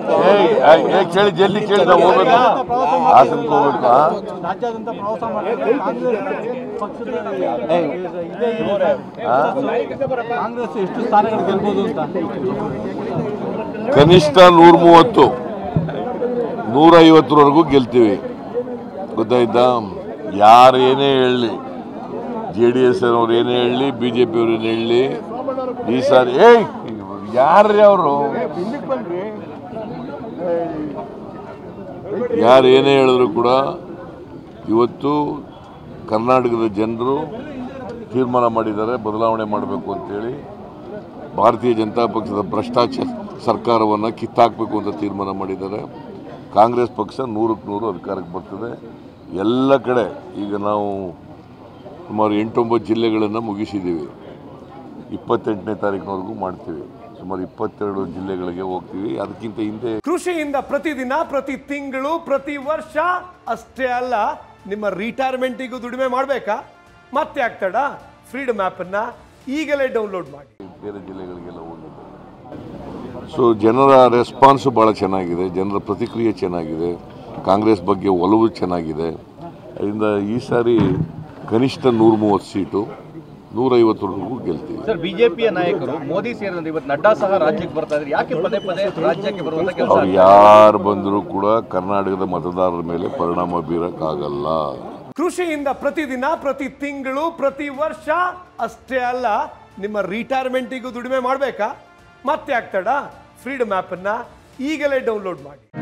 ಏಯ್, ಏಯ್, ಏಯ್, ಕೇಳಿ ಜಲ್ದಿ ಕೇಳಿ ನಾವು ಹೋಗ್ಬೇಕು ಹಾಸನಕ್ಕೆ ಹೋಗ್ಬೇಕು ಆ? ರಾಜ್ಯಾದ್ಯಂತ ಪ್ರವಾಸ ಮಾಡಿದ್ರೆ ಕಾಂಗ್ರೆಸ್ ಪಕ್ಷದ ಇದೇ ಆ? ಕಾಂಗ್ರೆಸ್ ಎಷ್ಟು ಸ್ಥಾನಗಳು ಗೆಲ್ಬೋದು ಅಂತ ಕನಿಷ್ಠ ನೂರ ಮೂವತ್ತು ನೂರ ಐವತ್ತರವರೆಗೂ ಗೆಲ್ತೀವಿ ಗೊತ್ತಾಯ್ತಾ ಯಾರು ಏನೇ ಹೇಳಲಿ ಜೆ ಡಿ ಎಸ್ ಅವ್ರು ಏನೇ ಹೇಳಲಿ ಬಿ ಜೆ ಪಿ ಅವ್ರು ಏನೇ ಹೇಳಲಿ ಈ ಸಾರಿ ಏಯ್ ಯಾರ್ರಿ ಅವರು ಯಾರು ಏನೇ ಹೇಳಿದ್ರು ಕೂಡ ಇವತ್ತು ಕರ್ನಾಟಕದ ಜನರು ತೀರ್ಮಾನ ಮಾಡಿದ್ದಾರೆ ಬದಲಾವಣೆ ಮಾಡಬೇಕು ಅಂತೇಳಿ ಭಾರತೀಯ ಜನತಾ ಪಕ್ಷದ ಭ್ರಷ್ಟಾಚಾರ ಸರ್ಕಾರವನ್ನು ಕಿತ್ತಾಕಬೇಕು ಅಂತ ತೀರ್ಮಾನ ಮಾಡಿದ್ದಾರೆ ಕಾಂಗ್ರೆಸ್ ಪಕ್ಷ ನೂರಕ್ಕೆ ನೂರು ಅಧಿಕಾರಕ್ಕೆ ಬರ್ತದೆ ಎಲ್ಲ ಕಡೆ ಈಗ ನಾವು ಸುಮಾರು ಎಂಟೊಂಬತ್ತು ಜಿಲ್ಲೆಗಳನ್ನು ಮುಗಿಸಿದ್ದೀವಿ ಇಪ್ಪತ್ತೆಂಟನೇ ತಾರೀಕಿನವರೆಗೂ ಮಾಡ್ತೀವಿ ಸುಮಾರು ಇಪ್ಪತ್ತೆರಡು ಜಿಲ್ಲೆಗಳಿಗೆ ಹೋಗ್ತೀವಿ ಅದಕ್ಕಿಂತ ಹಿಂದೆ ಕೃಷಿಯಿಂದ ಪ್ರತಿದಿನ ಪ್ರತಿ ತಿಂಗಳು ಪ್ರತಿ ವರ್ಷ ಅಷ್ಟೇ ಅಲ್ಲ ನಿಮ್ಮ ರಿಟೈರ್ಮೆಂಟಿಗೂ ದುಡಿಮೆ ಮಾಡಬೇಕಾ ಮತ್ತೆ ಆಗ್ತಡ ಫ್ರೀಡಮ್ ಆ್ಯಪನ್ನು ಈಗಲೇ ಡೌನ್ಲೋಡ್ ಮಾಡಿ ಬೇರೆ ಜಿಲ್ಲೆಗಳಿಗೆಲ್ಲ ಹೋಗಿದ್ದೆ ಸೊ ಜನರ ರೆಸ್ಪಾನ್ಸು ಭಾಳ ಚೆನ್ನಾಗಿದೆ ಜನರ ಪ್ರತಿಕ್ರಿಯೆ ಚೆನ್ನಾಗಿದೆ ಕಾಂಗ್ರೆಸ್ ಬಗ್ಗೆ ಒಲವು ಚೆನ್ನಾಗಿದೆ ಅದರಿಂದ ಈ ಸಾರಿ ಕನಿಷ್ಠ ನೂರ ಮೂವತ್ತು ಸೀಟು ನೂರೈವತ್ತರವರೆಗೂ ಗೆಲ್ತೀವಿ ಸರ್ ಬಿಜೆಪಿಯ ನಾಯಕರು ಮೋದಿ ಸೇರಿದಂತೆ ಇವತ್ತು ನಡ್ಡಾ ಸಹ ರಾಜ್ಯಕ್ಕೆ ಬರ್ತಾ ಇದ್ದಾರೆ ಯಾಕೆ ಪದೇ ಪದೇ ರಾಜ್ಯಕ್ಕೆ ಬರುವಂತ ಕೆಲಸ ಅವ್ರು ಯಾರು ಬಂದರೂ ಕೂಡ ಕರ್ನಾಟಕದ ಮತದಾರರ ಮೇಲೆ ಪರಿಣಾಮ ಬೀರಕ್ಕಾಗಲ್ಲ ಕೃಷಿಯಿಂದ ಪ್ರತಿದಿನ ಪ್ರತಿ ತಿಂಗಳು ಪ್ರತಿ ವರ್ಷ ಅಷ್ಟೇ ಅಲ್ಲ ನಿಮ್ಮ ರಿಟೈರ್ಮೆಂಟಿಗೂ ದುಡಿಮೆ ಮಾಡಬೇಕಾ ಮತ್ತೆ ಆಗ್ತಡ ಫ್ರೀಡಮ್ ಆ್ಯಪನ್ನು ಈಗಲೇ ಡೌನ್ಲೋಡ್ ಮಾಡಿ